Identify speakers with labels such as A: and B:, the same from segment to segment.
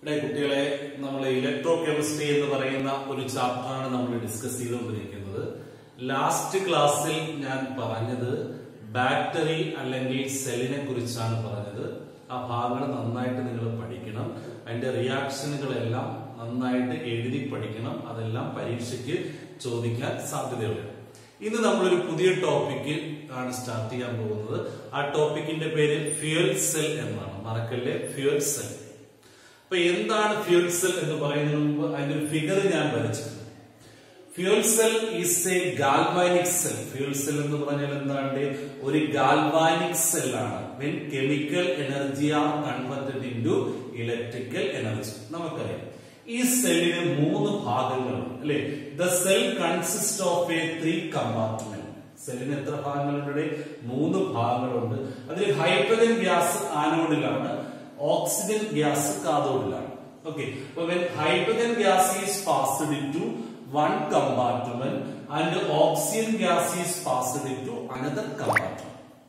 A: ഇവിടെ കുട്ടികളെ നമ്മൾ ഇലക്ട്രോ കെമിസ്ട്രി എന്ന് പറയുന്ന ഒരു ചാപ്റ്ററാണ് നമ്മൾ ഡിസ്കസ് ചെയ്തുകൊണ്ടിരിക്കുന്നത് ലാസ്റ്റ് ക്ലാസ്സിൽ ഞാൻ പറഞ്ഞത് ബാറ്ററി അല്ലെങ്കിൽ സെല്ലിനെ കുറിച്ചാണ് പറഞ്ഞത് ആ ഭാഗങ്ങൾ നന്നായിട്ട് നിങ്ങൾ പഠിക്കണം അതിന്റെ റിയാക്ഷനുകളെല്ലാം നന്നായിട്ട് എഴുതി പഠിക്കണം അതെല്ലാം പരീക്ഷയ്ക്ക് ചോദിക്കാൻ സാധ്യതയുണ്ട് ഇന്ന് നമ്മളൊരു പുതിയ ടോപ്പിക്ക് ആണ് സ്റ്റാർട്ട് ചെയ്യാൻ പോകുന്നത് ആ ടോപ്പിക്കിന്റെ പേര് ഫ്യൂൽ സെൽ എന്നാണ് മറക്കല്ലേ ഫ്യൂൽ സെൽ അപ്പൊ എന്താണ് ഫ്യൂൽ സെൽ എന്ന് പറയുന്നതിന് മുമ്പ് അതിന്റെ ഒരു ഫിഗർ ഞാൻ വരച്ചിട്ടുണ്ട് fuel cell is a galvanic cell fuel cell എന്ന് പറഞ്ഞാൽ എന്താണ് ഒരു ഗാൽവാനിക് സെൽ ആണ് when chemical energy are converted into electrical energy നമുക്കറിയാം ഈ സെല്ലിന് മൂന്ന് ഭാഗങ്ങളുണ്ട് അല്ലെ the cell consist of a three compartment സെല്ലിന് എത്ര ഭാഗങ്ങളുണ്ട് മൂന്ന് ഭാഗങ്ങളുണ്ട് അതിൽ ഹൈഡ്രജൻ ഗ്യാസ് ആനോഡിലാണ് ഓക്സിജൻ ഗ്യാസ് കാതോഡിലാണ് ഓക്കെ അപ്പൊ when hydrogen gas is passed into one compartment and oxygen gas is passed into another compartment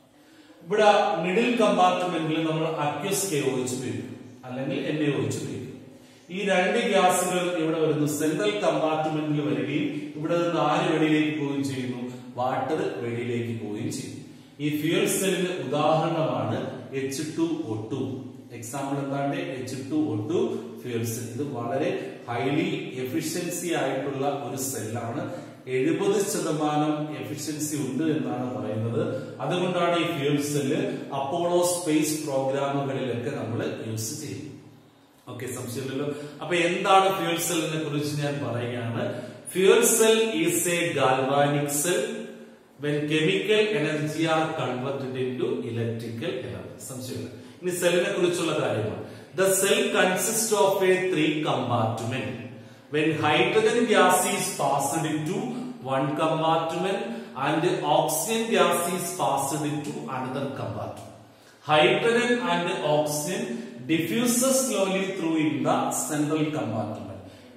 A: ഇവിടെ മിഡിൽ കമ്പാർട്ട്മെന്റിൽ നമ്മൾ അക്യസ് കെ ഒഴിച്ച് ഉപയോഗിക്കും അല്ലെങ്കിൽ എണ്ണ ഒഴിച്ച് ഉപയോഗിക്കും ഈ രണ്ട് ഗ്യാസുകൾ ഇവിടെ വരുന്നു സെൻട്രൽ കമ്പാർട്ട്മെന്റിൽ വരികയും ഇവിടെ നിന്ന് ആര് വെളിയിലേക്ക് പോവുകയും ചെയ്യുന്നു വാട്ടർ വെളിയിലേക്ക് പോവുകയും ചെയ്യും ഈ ഫ്യൂൽ സെല്ലിന് ഉദാഹരണമാണ് H two O two example എന്താണ് H two O two fuel cell ഇത് വളരെ ഹൈലി എഫിഷ്യൻസി ആയിട്ടുള്ള ഒരു സെല്ലാണ് എഴുപത് ശതമാനം എഫിഷ്യൻസി ഉണ്ട് എന്നാണ് പറയുന്നത് അതുകൊണ്ടാണ് ഈ ഫ്യൂൽ സെല്ല് അപ്പോളോ സ്പേസ് പ്രോഗ്രാമുകളിലൊക്കെ നമ്മൾ യൂസ് ചെയ്യുന്നത് ഓക്കെ സംശയമില്ലല്ലോ അപ്പൊ എന്താണ് ഫ്യൂൽ സെല്ലിനെ കുറിച്ച് ഞാൻ പറയുകയാണ് fuel cell is a galvanic cell when chemical energy are converted into electrical energy സംശയമില്ല ഇനി സെല്ലിനെ കുറിച്ചുള്ള കാര്യമാണ് the cell consist of a three compartment when hydrogen gas is passed into one compartment and oxygen gas is passed into another compartment hydrogen and oxygen diffuses slowly through in the central compartment.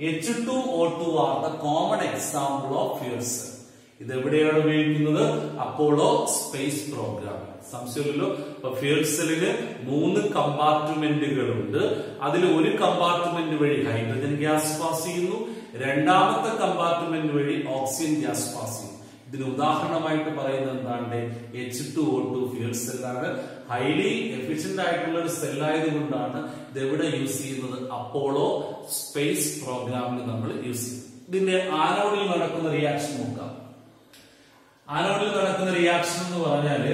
A: H2O2 are the common example of fuel cell. ഇത് എവിടെയാണ് ഉപയോഗിക്കുന്നത് Apollo space programme സംശയമില്ലല്ലോ ഇപ്പൊ fuel സെല്ലിന് മൂന്ന് കമ്പാർട്ട്മെന്റുകളുണ്ട് അതിൽ ഒരു compartment വഴി hydrogen gas pass ചെയ്യുന്നു രണ്ടാമത്തെ കമ്പാർട്ട്മെന്റ് വഴി ഓക്സിജൻ ഗ്യാസ് പാസ് ചെയ്യുന്നു ഇതിന് ഉദാഹരണമായിട്ട് പറയുന്നത് എന്താണ് H two O two fuel സെല്ലാണ് ഹൈലി എഫിഷ്യന്റ് ആയിട്ടുള്ള ഒരു സെല്ലായതുകൊണ്ടാണ് ഇത് എവിടെ യൂസ് ചെയ്യുന്നത് അപ്പോളോ സ്പേസ് പ്രോഗ്രാമിൽ നമ്മൾ യൂസ് ചെയ്യും ഇതിന്റെ ആനോഡിൽ നടക്കുന്ന റിയാക്ഷൻ നോക്കാം ആനോഡിൽ നടക്കുന്ന റിയാക്ഷൻ എന്ന് പറഞ്ഞാല്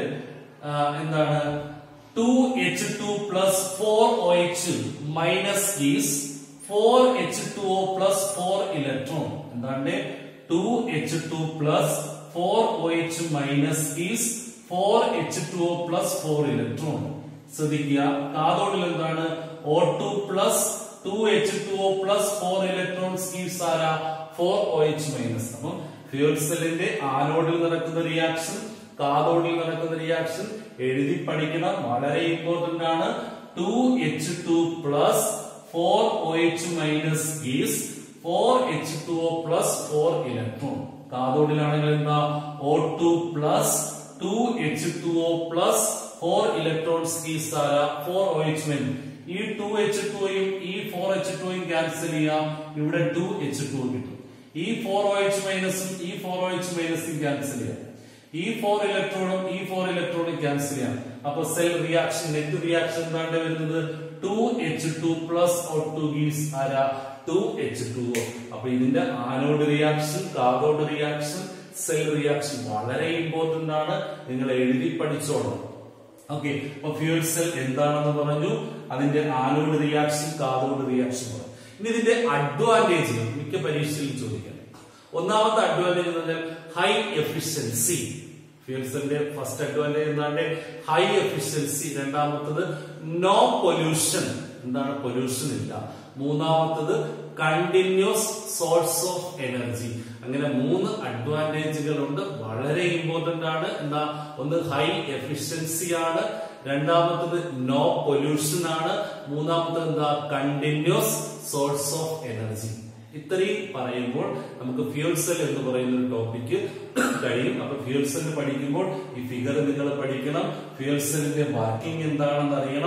A: എന്താണ് two H two plus four O H minus is four H two O plus four electron എന്താണ് two H two plus four O H minus is four H two O plus four electron ശ്രദ്ധിക്കുക കാതോഡിൽ എന്താണ് O two plus two H two O plus four electrons gives ആരാ four O H minus അപ്പം fuel സെല്ലിന്റെ ആനോഡിൽ നടക്കുന്ന reaction കാതോഡിൽ നടക്കുന്ന റിയാക്ഷൻ എഴുതി പഠിക്കണം വളരെ ഇമ്പോർട്ടന്റ് ആണ് two H two plus four O H minus gives four H two O plus four electron കാതോഡിലാണെങ്കിൽ എന്താ O two plus two H two O plus four electrons gives ആരാ ഫോർ ഒ എച്ച് മൈൻ ഈ two H ടുയും ഈ four H ടുയും cancel ചെയ്യാം ഇവിടെ to H to കിട്ടും ഈ ഫോർ ഒ എച്ച് മൈനസും ഈ ഫോർ ഒ എച്ച് മൈനസും ക്യാൻസൽ ചെയ്യാം ഈ ഫോർ ഇലക്ട്രോണും ഈ ഫോർ ഇലക്ട്രോണും ക്യാൻസൽ ചെയ്യാം അപ്പൊ സെൽ റിയാക്ഷൻ നെറ്റ് റിയാക്ഷൻ എന്താണ് വരുന്നത് two H two plus O two gives ആരാ ടു എച്ച് ടു അപ്പൊ ഇതിന്റെ anode reaction cathode reaction cell reaction വളരെ ഇമ്പോർട്ടന്റ് ആണ് നിങ്ങൾ എഴുതി പഠിച്ചോളണം ഓക്കെ അപ്പൊ ഫ്യൂൽ സെൽ എന്താണെന്ന് പറഞ്ഞു അതിന്റെ ആനോഡ് റിയാക്ഷൻ കാതോഡ് റിയാക്ഷൻ പറഞ്ഞു ഇനി ഇതിന്റെ അഡ്വാൻറ്റേജുകൾ മിക്ക പരീക്ഷയിലും ചോദിക്കാം ഒന്നാമത്തെ അഡ്വാൻറ്റേജ് എന്ന് പറഞ്ഞാൽ ഹൈ എഫിഷ്യൻസി ഫ്യൂൽ സെല്ലിന്റെ ഫസ്റ്റ് അഡ്വാൻറ്റേജ് എന്താണ് ഹൈ എഫിഷ്യൻസി രണ്ടാമത്തത് നോ പൊല്യൂഷൻ എന്താണ് പൊല്യൂഷൻ ഇല്ല മൂന്നാമത്തത് കണ്ടിന്യൂസ് സോഴ്സ് ഓഫ് എനർജി അങ്ങനെ മൂന്ന് അഡ്വാൻറ്റേജുകൾ ഉണ്ട് വളരെ ഇമ്പോർട്ടന്റ് ആണ് എന്താ ഒന്ന് ഹൈ എഫിഷ്യൻസി ആണ് രണ്ടാമത്തത് നോ പൊല്യൂഷൻ ആണ് മൂന്നാമത്തത് എന്താ കണ്ടിന്യൂസ് സോഴ്സ് ഓഫ് എനർജി ഇത്രയും പറയുമ്പോൾ നമുക്ക് ഫ്യൂൽ സെൽ എന്ന് പറയുന്ന ഒരു ടോപ്പിക്ക് കഴിയും അപ്പൊ ഫ്യൂൽ സെൽ പഠിക്കുമ്പോൾ ഈ ഫിഗർ നിങ്ങൾ പഠിക്കണം ഫ്യൂൽ സെല്ലിന്റെ വർക്കിംഗ് എന്താണെന്ന് അറിയണം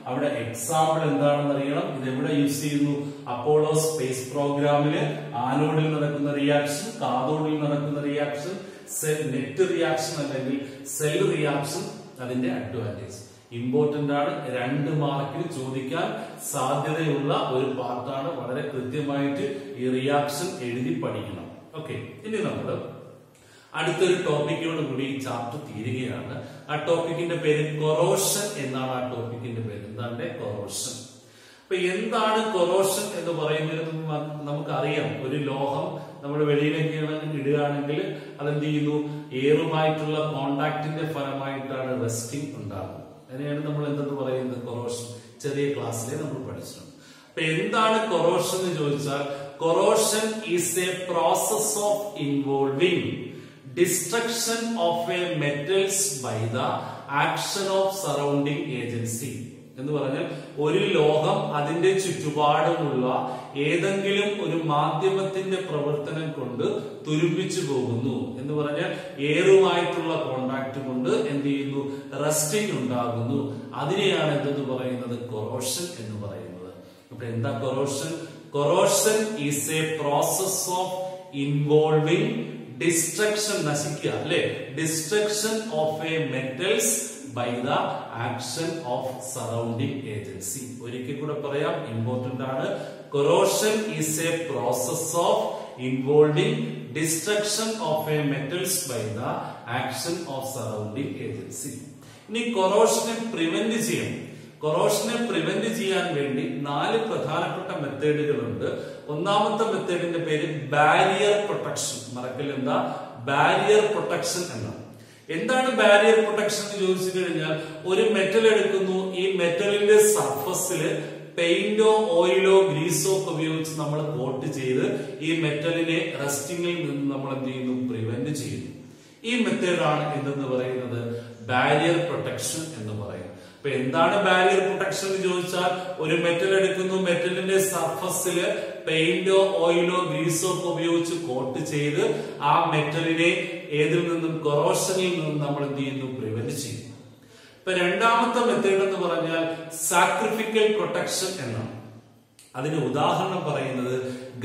A: അവിടെ എക്സാമ്പിൾ എന്താണെന്ന് അറിയണം ഇത് എവിടെ യൂസ് ചെയ്യുന്നു അപ്പോളോ സ്പേസ് പ്രോഗ്രാമില് ആനോഡിൽ നടക്കുന്ന റിയാക്ഷൻ കാതോഡിൽ നടക്കുന്ന റിയാക്ഷൻ സെൽ നെറ്റ് റിയാക്ഷൻ അല്ലെങ്കിൽ സെൽ റിയാക്ഷൻ അതിന്റെ അഡ്വാൻറ്റേജ് ഇമ്പോർട്ടന്റ് ആണ് രണ്ട് മാർക്കിന് ചോദിക്കാൻ സാധ്യതയുള്ള ഒരു പാർട്ടാണ് വളരെ കൃത്യമായിട്ട് ഈ റിയാക്ഷൻ എഴുതി പഠിക്കണം ഓക്കെ ഇനി നമ്മൾ അടുത്തൊരു ടോപ്പിക്കോട് കൂടി ഈ ചാപ്റ്റർ തീരുകയാണ് ആ ടോപ്പിക്കിന്റെ പേര് കൊറോഷൻ എന്നാണ് ആ ടോപ്പിക്കിന്റെ പേര് എന്താണ് കൊറോഷൻ അപ്പൊ എന്താണ് കൊറോഷൻ എന്ന് പറയുന്നതിന് മുമ്പ് നമുക്കറിയാം ഒരു ലോഹം നമ്മൾ വെളിയിലേക്ക് ഇടുകയാണെങ്കിൽ അതെന്ത് ചെയ്യുന്നു എയറുമായിട്ടുള്ള കോണ്ടാക്ടിന്റെ ഫലമായിട്ടാണ് റെസ്റ്റിംഗ് ഉണ്ടാകുന്നത് അതിനെയാണ് നമ്മൾ എന്തെന്ന് പറയുന്നത് കൊറോഷൻ ചെറിയ ക്ലാസ്സിലെ നമ്മൾ പഠിച്ചിട്ടുണ്ട് അപ്പൊ എന്താണ് കൊറോഷൻ എന്ന് ചോദിച്ചാൽ corrosion is a process of involving destruction of a metals by the action of surrounding agency എന്ന് പറഞ്ഞാൽ ഒരു ലോഹം അതിന്റെ ചുറ്റുപാടുമുള്ള ഏതെങ്കിലും ഒരു മാധ്യമത്തിന്റെ പ്രവർത്തനം കൊണ്ട് തുരുമ്പിച്ചു പോകുന്നു എന്ന് പറഞ്ഞാൽ എയറുമായിട്ടുള്ള കോണ്ടാക്ട് കൊണ്ട് എന്ത് ചെയ്യുന്നു റസ്റ്റിംഗ് ഉണ്ടാകുന്നു അതിനെയാണ് എന്തെന്ന് പറയുന്നത് കൊറോഷൻ എന്ന് പറയുന്നത് അപ്പൊ എന്താ corrosion corrosion is a process of involving destruction നശിക്കുക അല്ലെ destruction of a metals by the action of surrounding agency ഒരിക്കൽ കൂടെ പറയാം ഇമ്പോർട്ടന്റ് ആണ് corrosion is a process of involving destruction of a metals by the action of surrounding agency ഇനി കൊറോഷനെ prevent ചെയ്യണം കൊറോഷനെ prevent ചെയ്യാൻ വേണ്ടി നാല് പ്രധാനപ്പെട്ട മെത്തേഡുകളുണ്ട് ഒന്നാമത്തെ മെത്തേഡിന്റെ പേര് ബാരിയർ പ്രൊട്ടക്ഷൻ മറക്കൽ എന്താ ബാരിയർ പ്രൊട്ടക്ഷൻ എന്നാണ് എന്താണ് ബാരിയർ പ്രൊട്ടക്ഷൻ എന്ന് ചോദിച്ചു കഴിഞ്ഞാൽ ഒരു മെറ്റൽ എടുക്കുന്നു ഈ മെറ്റലിന്റെ സർഫസിൽ പെയിന്റോ ഓയിലോ ഗ്രീസോ ഒക്കെ ഉപയോഗിച്ച് നമ്മൾ കോട്ട് ചെയ്ത് ഈ മെറ്റലിനെ റസ്റ്റിംഗിൽ നിന്ന് നമ്മൾ എന്ത് ചെയ്യുന്നു പ്രിവെന്റ് ചെയ്യുന്നു ഈ മെത്തേഡാണ് എന്തെന്ന് പറയുന്നത് ബാരിയർ പ്രൊട്ടക്ഷൻ എന്ന് പറയുന്നത് അപ്പൊ എന്താണ് ബാരിയർ പ്രൊട്ടക്ഷൻ എന്ന് ചോദിച്ചാൽ ഒരു മെറ്റൽ എടുക്കുന്നു മെറ്റലിന്റെ സർഫസില് പെയിന്റോ ഓയിലോ ഗ്രീസോ ഒക്കെ ഉപയോഗിച്ച് കോട്ട് ചെയ്ത് ആ മെറ്റലിനെ ഏതിൽ നിന്നും കൊറോഷനിൽ നിന്നും നമ്മൾ എന്ത് ചെയ്യുന്നു പ്രിവെന്റ് ചെയ്യുന്നു ഇപ്പൊ രണ്ടാമത്തെ മെത്തേഡ് എന്ന് പറഞ്ഞാൽ സാക്രിഫിക്കൽ പ്രൊട്ടക്ഷൻ എന്നാണ് അതിന് ഉദാഹരണം പറയുന്നത്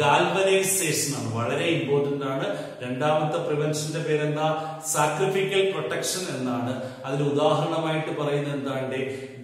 A: ഗാൽവനൈസേഷൻ ആണ് വളരെ ഇമ്പോർട്ടന്റ് ആണ് രണ്ടാമത്തെ പ്രിവെൻഷന്റെ പേരെന്താ സാക്രിഫിക്കൽ പ്രൊട്ടക്ഷൻ എന്നാണ് അതിന് ഉദാഹരണമായിട്ട് പറയുന്നത് എന്താണ്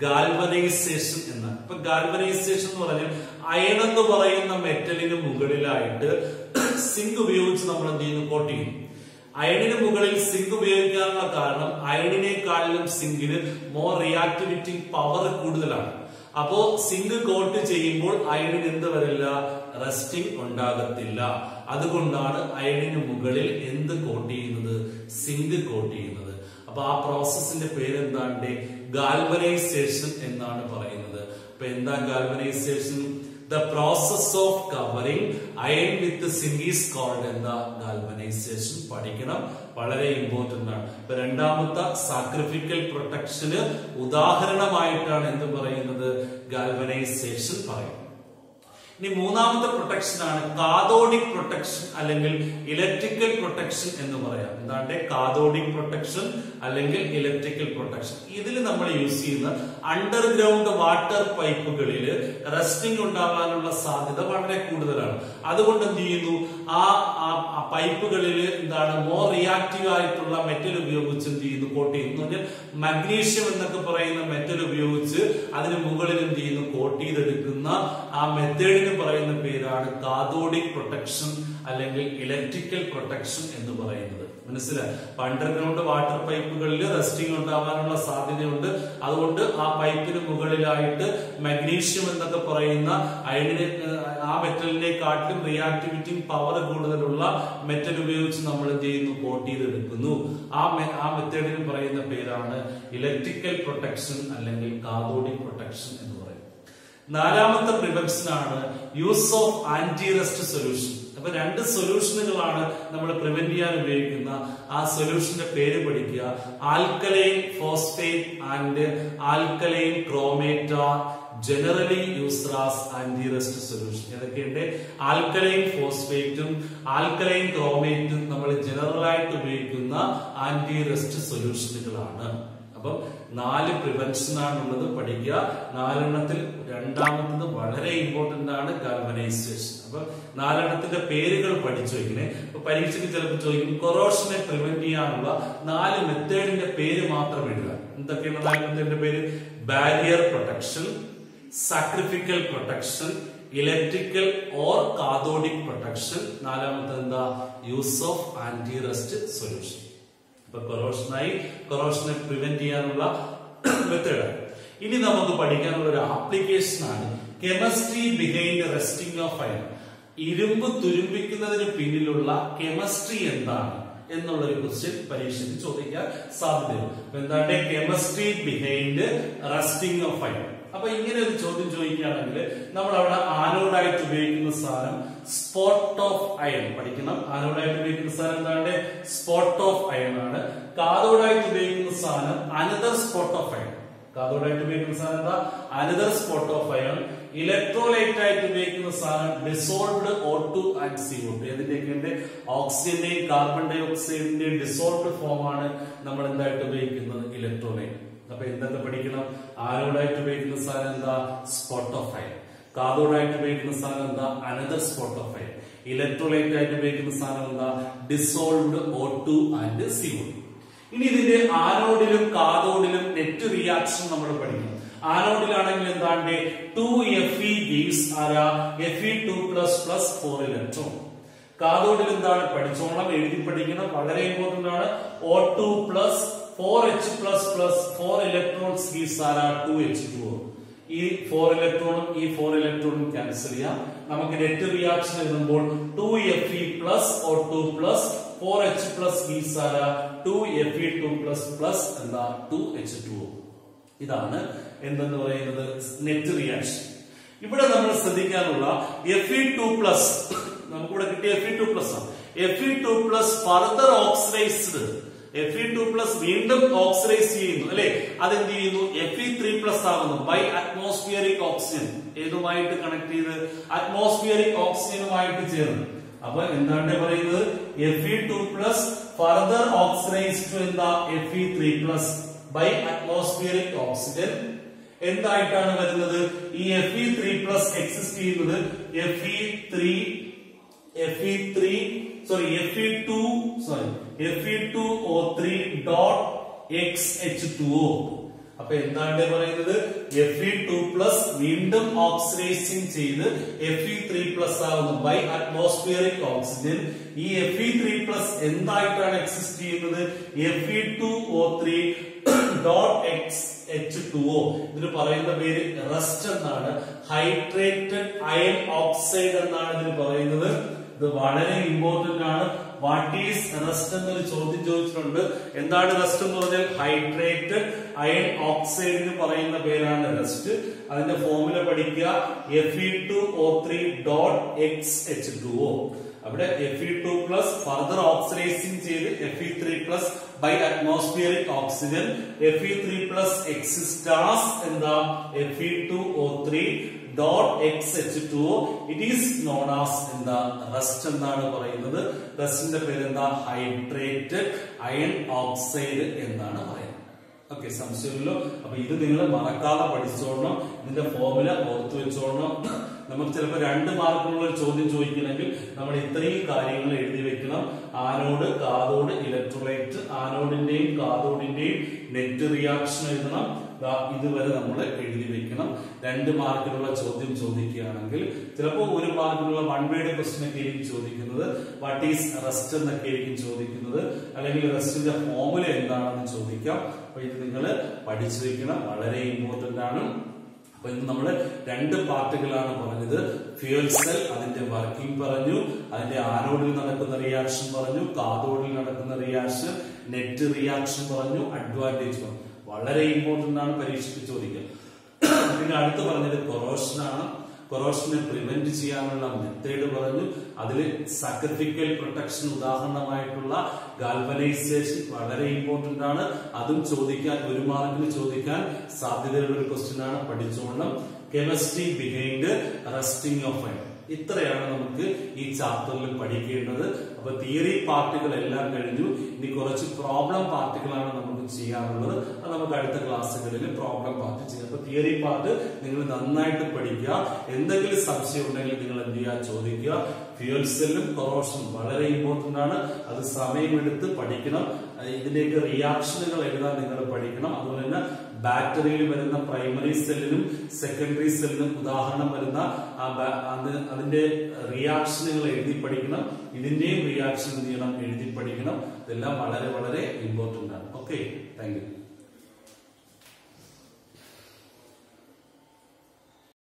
A: ഗാൽവനൈസേഷൻ എന്നാണ് ഇപ്പൊ ഗാൽവനൈസേഷൻ എന്ന് പറഞ്ഞാൽ അയൺ എന്ന് പറയുന്ന മെറ്റലിന് മുകളിലായിട്ട് സിങ്ക് ഉപയോഗിച്ച് നമ്മൾ എന്ത് ചെയ്യുന്നു കോട്ട് ചെയ്യുന്നു അയണിന് മുകളിൽ സിങ്ക് ഉപയോഗിക്കാനുള്ള കാരണം അയണിനേക്കാളിലും സിങ്കിന് മോർ റിയാക്ടിവിറ്റി പവർ കൂടുതലാണ് അപ്പോ സിങ്ക് കോട്ട് ചെയ്യുമ്പോൾ അയണിന് എന്ത് വരില്ല റെസ്റ്റിംഗ് ഉണ്ടാകത്തില്ല അതുകൊണ്ടാണ് അയണിന് മുകളിൽ എന്ത് കോട്ട് ചെയ്യുന്നത് സിങ്ക് കോട്ട് ചെയ്യുന്നത് അപ്പൊ ആ പ്രോസസ്സിന്റെ പേര് എന്താണ്ട് ഗാൽവനൈസേഷൻ എന്നാണ് പറയുന്നത് അപ്പൊ എന്താ galvanisation the process of covering iron with zinc is called എന്താ ഗാൽവനൈസേഷൻ പഠിക്കണം വളരെ ഇമ്പോർട്ടന്റ് ആണ് ഇപ്പൊ രണ്ടാമത്തെ സാക്രിഫിക്കൽ പ്രൊട്ടക്ഷന് ഉദാഹരണമായിട്ടാണ് എന്ത് പറയുന്നത് ഗാൽവനൈസേഷൻ പറയുന്നത് ഇനി മൂന്നാമത്തെ പ്രൊട്ടക്ഷൻ ആണ് കാതോഡിക് പ്രൊട്ടക്ഷൻ അല്ലെങ്കിൽ ഇലക്ട്രിക്കൽ പ്രൊട്ടക്ഷൻ എന്ന് പറയാം എന്താണ്ട് കാതോഡിക് പ്രൊട്ടക്ഷൻ അല്ലെങ്കിൽ ഇലക്ട്രിക്കൽ പ്രൊട്ടക്ഷൻ ഇതിൽ നമ്മൾ യൂസ് ചെയ്യുന്ന അണ്ടർഗ്രൗണ്ട് വാട്ടർ പൈപ്പുകളിൽ റസ്റ്റിംഗ് ഉണ്ടാകാനുള്ള സാധ്യത വളരെ കൂടുതലാണ് അതുകൊണ്ട് എന്ത് ചെയ്യുന്നു ആ ആ പൈപ്പുകളിൽ എന്താണ് മോർ റിയാക്റ്റീവ് ആയിട്ടുള്ള മെറ്റൽ ഉപയോഗിച്ച് എന്ത് ചെയ്യുന്നു കോട്ട് ചെയ്യുന്നു പറഞ്ഞാൽ മഗ്നീഷ്യം എന്നൊക്കെ പറയുന്ന മെറ്റൽ ഉപയോഗിച്ച് അതിന് മുകളിൽ എന്ത് ചെയ്യുന്നു കോട്ട് ചെയ്തെടുക്കുന്ന ആ മെത്തേഡിന് പറയുന്ന പേരാണ് കാതോഡിക് പ്രൊട്ടക്ഷൻ അല്ലെങ്കിൽ ഇലക്ട്രിക്കൽ പ്രൊട്ടക്ഷൻ എന്ന് പറയുന്നത് മനസ്സിലായി അണ്ടർഗ്രൗണ്ട് വാട്ടർ പൈപ്പുകളിൽ റെസ്റ്റിംഗ് ഉണ്ടാവാനുള്ള സാധ്യതയുണ്ട് അതുകൊണ്ട് ആ പൈപ്പിന് മുകളിലായിട്ട് മഗ്നീഷ്യം എന്നൊക്കെ പറയുന്ന അയണിനെ ആ മെറ്റലിനെക്കാട്ടിലും റിയാക്ടിവിറ്റി പവർ കൂടുതലുള്ള മെറ്റൽ ഉപയോഗിച്ച് നമ്മൾ എന്ത് ചെയ്യുന്നു കോട്ട് ചെയ്തെടുക്കുന്നു ആ ആ മെത്തേഡിന് പറയുന്ന പേരാണ് ഇലക്ട്രിക്കൽ പ്രൊട്ടക്ഷൻ അല്ലെങ്കിൽ കാതോഡിക് പ്രൊട്ടക്ഷൻ എന്ന് പറയുന്നത് നാലാമത്തെ പ്രിവെൻഷൻ ആണ് use of anti rust solution അപ്പൊ രണ്ട് സൊല്യൂഷനുകളാണ് നമ്മൾ പ്രിവെന്റ് ചെയ്യാൻ ഉപയോഗിക്കുന്ന ആ സൊല്യൂഷന്റെ പേര് പഠിക്കുക alkaline phosphate and alkaline chromate generally used as anti rust solution ഏതൊക്കെയുണ്ട് ആൽക്കലൈൻ ഫോസ്ഫേറ്റും ആൽക്കലൈൻ ക്രോമേറ്റും നമ്മൾ ജനറൽ ആയിട്ട് ഉപയോഗിക്കുന്ന ആന്റി റെസ്റ്റ് സൊല്യൂഷനുകളാണ് അപ്പം നാല് പ്രിവെൻഷൻ ആണുള്ളത് പഠിക്കുക നാലെണ്ണത്തിൽ രണ്ടാമത്തത് വളരെ ഇമ്പോർട്ടന്റ് ആണ് ഗാൽവനൈസേഷൻ അപ്പൊ നാലെണ്ണത്തിന്റെ പേരുകൾ പഠിച്ചു വെക്കണേ അപ്പൊ പരീക്ഷയ്ക്ക് ചിലപ്പോൾ ചോദിക്കും കൊറോഷനെ പ്രിവെന്റ് ചെയ്യാനുള്ള നാല് മെത്തേഡിന്റെ പേര് മാത്രം എഴുതുക എന്തൊക്കെയാണ് നാല് മെത്തേഡിന്റെ പേര് barrier protection sacrificial protection electrical or cathodic protection നാലാമത്തെ എന്താ use of anti rust solution ഇപ്പൊ കൊറോഷനായി കൊറോഷനെ പ്രിവെന്റ് ചെയ്യാനുള്ള മെത്തേഡാണ് ഇനി നമുക്ക് പഠിക്കാനുള്ള ഒരു ആപ്ലിക്കേഷൻ ആണ് chemistry behind rusting of iron ഇരുമ്പ് തുരുമ്പിക്കുന്നതിന് പിന്നിലുള്ള കെമിസ്ട്രി എന്താണ് എന്നുള്ള ഒരു ക്വസ്റ്റ്യൻ പരീക്ഷയ്ക്ക് ചോദിക്കാൻ സാധ്യതയുണ്ട് അപ്പൊ എന്താണ് chemistry behind rusting of iron അപ്പൊ ഇങ്ങനെ ഒരു ചോദ്യം ചോദിക്കുകയാണെങ്കിൽ നമ്മൾ അവിടെ ആനോഡായിട്ട് ഉപയോഗിക്കുന്ന സാധനം സ്പോട്ട് ഓഫ് അയൺ പഠിക്കണം ആനോഡായിട്ട് ഉപയോഗിക്കുന്ന സാധനം എന്താണ് സ്പോട്ട് ഓഫ് അയൺ ആണ് കാതോഡായിട്ട് ഉപയോഗിക്കുന്ന സാധനം അനദർ സ്പോട്ട് ഓഫ് അയൺ കാതോഡായിട്ട് ഉപയോഗിക്കുന്ന സാധനം എന്താ another spot of iron electrolyte ആയിട്ട് ഉപയോഗിക്കുന്ന സാധനം dissolved O two and C O two ഇതിന്റെയൊക്കെ ഓക്സിജന്റെയും കാർബൺ ഡൈ ഓക്സൈഡിന്റെയും ഡിസോൾവ്ഡ് ഫോം ആണ് നമ്മൾ എന്തായിട്ട് ഉപയോഗിക്കുന്നത് ഇലക്ട്രോലൈറ്റ് അപ്പൊ എന്തൊക്കെ പഠിക്കണം ആരോടായിട്ട് ഉപയോഗിക്കുന്ന സാധനം എന്താ സ്പോട്ട് ഓഫ് അയൺ കാതോഡായിട്ട് ഉപയോഗിക്കുന്ന സാധനം എന്താ another spot of iron electrolyte ആയിട്ട് ഉപയോഗിക്കുന്ന സാധനം എന്താ dissolved O two and C O ഇനി ഇതിന്റെ ആനോഡിലും കാതോഡിലും നെറ്റ് റിയാക്ഷൻ നമ്മൾ പഠിക്കണം ആനോഡിലാണെങ്കിൽ എന്താണ്ട് ടു എഫ് ഇ ഗീവ്സ് ആരാ F E two plus plus four electron കാതോഡിൽ എന്താണ് പഠിച്ചോണം എഴുതി പഠിക്കണം വളരെ ഇമ്പോർട്ടന്റ് ആണ് O two plus four H plus plus four electrons gives ആരാ ടു എച്ച് ടു ഈ ഫോർ ഇലക്ട്രോണും ഈ ഫോർ ഇലക്ട്രോണും ക്യാൻസൽ ചെയ്യാം നമുക്ക് നെറ്റ് റിയാക്ഷൻ എഴുതുമ്പോൾ two F E plus O two plus four H plus gives ആരാ two F E two plus plus എന്താ ടു എച്ച് ടു ഇതാണ് എന്തെന്ന് പറയുന്നത് നെറ്റ് റിയാക്ഷൻ ഇവിടെ നമ്മൾ ശ്രദ്ധിക്കാനുള്ള എഫ് ഇ ടു പ്ലസ് നമുക്കിവിടെ കിട്ടിയ എഫ് ഇ ടു പ്ലസ് ആണ് F E two plus further oxidised F E two plus വീണ്ടും ഓക്സിഡൈസ് ചെയ്യുന്നു അല്ലെ അതെന്ത് ചെയ്യുന്നു എഫ് ഇ ത്രീ പ്ലസ് ആകുന്നു ബൈ അറ്റ്മോസ്ഫിയറിക് ഓക്സിജൻ ഏതുമായിട്ട് കണക്ട് ചെയ്ത് അറ്റ്മോസ്ഫിയറിക് ഓക്സിജനുമായിട്ട് ചേർന്ന് അപ്പൊ എന്താണ് പറയുന്നത് F E two plus further oxidise to എന്താ F E three plus by atmospheric oxygen എന്തായിട്ടാണ് വരുന്നത് ഈ F E three plus exist ചെയ്യുന്നത് F E three F E three sorry F E two sorry F E two O three dot X H two O അപ്പൊ എന്താണ് പറയുന്നത് F E two plus വീണ്ടും oxidising ചെയ്ത് F E three plus ആകുന്നു by atmospheric oxygen ഈ F E three plus എന്തായിട്ടാണ് exist ചെയ്യുന്നത് F E two O three dot X H two O ഇതിന് പറയുന്ന പേര് റസ്റ്റ് എന്നാണ് ഹൈഡ്രേറ്റഡ് അയൺ ഓക്സൈഡ് എന്നാണ് ഇതിന് പറയുന്നത് ഇത് വളരെ ഇമ്പോർട്ടന്റ് ആണ് വാട്ട് ഈസ് റെസ്റ്റ് എന്നൊരു ചോദ്യം ചോദിച്ചിട്ടുണ്ട് എന്താണ് റെസ്റ്റ് എന്ന് പറഞ്ഞാൽ ഹൈഡ്രേറ്റഡ് അയൺ ഓക്സൈഡിന് പറയുന്ന പേരാണ് റെസ്റ്റ് അതിന്റെ ഫോർമുല പഠിക്കുക F E two O three dot X H two O അവിടെ F E two plus further oxidising ചെയ്ത് F E three plus by atmospheric oxygen F E three plus X stars എന്താ F E two O three dot X H two O it is known as എന്താ rust എന്നാണ് പറയുന്നത് റസ്റ്റിന്റെ പേര് എന്താ hydrated iron oxide എന്നാണ് പറയുന്നത് okay സംശയമില്ലല്ലോ അപ്പൊ ഇത് നിങ്ങൾ മറക്കാതെ പഠിച്ചോളണം ഇതിന്റെ ഫോർമുല ഓർത്തു വെച്ചോളണം നമുക്ക് ചിലപ്പോൾ രണ്ട് മാർക്കുള്ള ഒരു ചോദ്യം ചോദിക്കണമെങ്കിൽ നമ്മൾ ഇത്രയും കാര്യങ്ങൾ എഴുതി വെക്കണം ആനോഡ് കാതോഡ് ഇലക്ട്രോലൈറ്റ് ആനോഡിന്റെയും കാതോഡിന്റെയും നെറ്റ് റിയാക്ഷൻ എഴുതണം ദാ ഇതുവരെ നമ്മൾ എഴുതി വെക്കണം രണ്ട് മാർക്കിനുള്ള ചോദ്യം ചോദിക്കുകയാണെങ്കിൽ ചിലപ്പോൾ ഒരു മാർക്കിനുള്ള വൺ വേഡ് ക്വസ്റ്റ്യൻ ഒക്കെ ആയിരിക്കും ചോദിക്കുന്നത് വാട്ട് ഈസ് റെസ്റ്റ് എന്നൊക്കെ ആയിരിക്കും ചോദിക്കുന്നത് അല്ലെങ്കിൽ റെസ്റ്റിന്റെ ഫോമുല എന്താണെന്ന് ചോദിക്കാം അപ്പൊ ഇത് നിങ്ങൾ പഠിച്ചു വെക്കണം വളരെ ഇമ്പോർട്ടന്റ് ആണ് അപ്പൊ ഇന്ന് നമ്മൾ രണ്ട് പാർട്ടുകളാണ് പറഞ്ഞത് ഫ്യൂൽ സെൽ അതിന്റെ വർക്കിംഗ് പറഞ്ഞു അതിന്റെ ആനോഡിൽ നടക്കുന്ന റിയാക്ഷൻ പറഞ്ഞു കാതോഡിൽ നടക്കുന്ന റിയാക്ഷൻ നെറ്റ് റിയാക്ഷൻ പറഞ്ഞു അഡ്വാൻറ്റേജ് പറഞ്ഞു വളരെ ഇമ്പോർട്ടന്റ് ആണ് പരീക്ഷയ്ക്ക് ചോദിക്കുക പിന്നെ അടുത്ത് പറഞ്ഞത് കൊറോഷൻ ആണ് കൊറോഷനെ പ്രിവെന്റ് ചെയ്യാനുള്ള മെത്തേഡ് പറഞ്ഞു അതിൽ സാക്രിഫിക്കൽ പ്രൊട്ടക്ഷൻ ഉദാഹരണമായിട്ടുള്ള ഗാൽവനൈസേഷൻ വളരെ ഇമ്പോർട്ടന്റ് ആണ് അതും ചോദിക്കാൻ ഒരു മാർക്കിന് ചോദിക്കാൻ സാധ്യതയുള്ള ഒരു ക്വസ്റ്റ്യൻ ആണ് പഠിച്ചോളണം chemistry behind rusting of iron ഇത്രയാണ് നമുക്ക് ഈ ചാപ്റ്ററിൽ പഠിക്കേണ്ടത് അപ്പൊ തിയറി പാർട്ടുകൾ എല്ലാം കഴിഞ്ഞു ഇനി കുറച്ച് പ്രോബ്ലം പാർട്ടുകളാണ് നമുക്ക് ചെയ്യാനുള്ളത് അത് നമുക്ക് അടുത്ത ക്ലാസ്സുകളിൽ പ്രോബ്ലം പാർട്ട് ചെയ്യാം അപ്പൊ തിയറി പാർട്ട് നിങ്ങൾ നന്നായിട്ട് പഠിക്കുക എന്തെങ്കിലും സംശയം ഉണ്ടെങ്കിൽ നിങ്ങൾ എന്ത് ചെയ്യുക ചോദിക്കുക ഫ്യൂൽ സെല്ലും കൊറോഷനും വളരെ ഇമ്പോർട്ടന്റ് ആണ് അത് സമയമെടുത്ത് പഠിക്കണം അത് ഇതിന്റെയൊക്കെ റിയാക്ഷനുകൾ എഴുതാൻ നിങ്ങൾ പഠിക്കണം അതുപോലെ തന്നെ ബാറ്ററിയിൽ വരുന്ന പ്രൈമറി സെല്ലിനും സെക്കൻഡറി സെല്ലിനും ഉദാഹരണം വരുന്ന ആ ബാ- അത് അതിന്റെ റിയാക്ഷനുകൾ എഴുതി പഠിക്കണം ഇതിന്റെയും റിയാക്ഷൻ എന്ത് ചെയ്യണം എഴുതി പഠിക്കണം ഇതെല്ലാം വളരെ വളരെ ഇമ്പോർട്ടന്റ് ആണ് ഓക്കെ താങ്ക് യു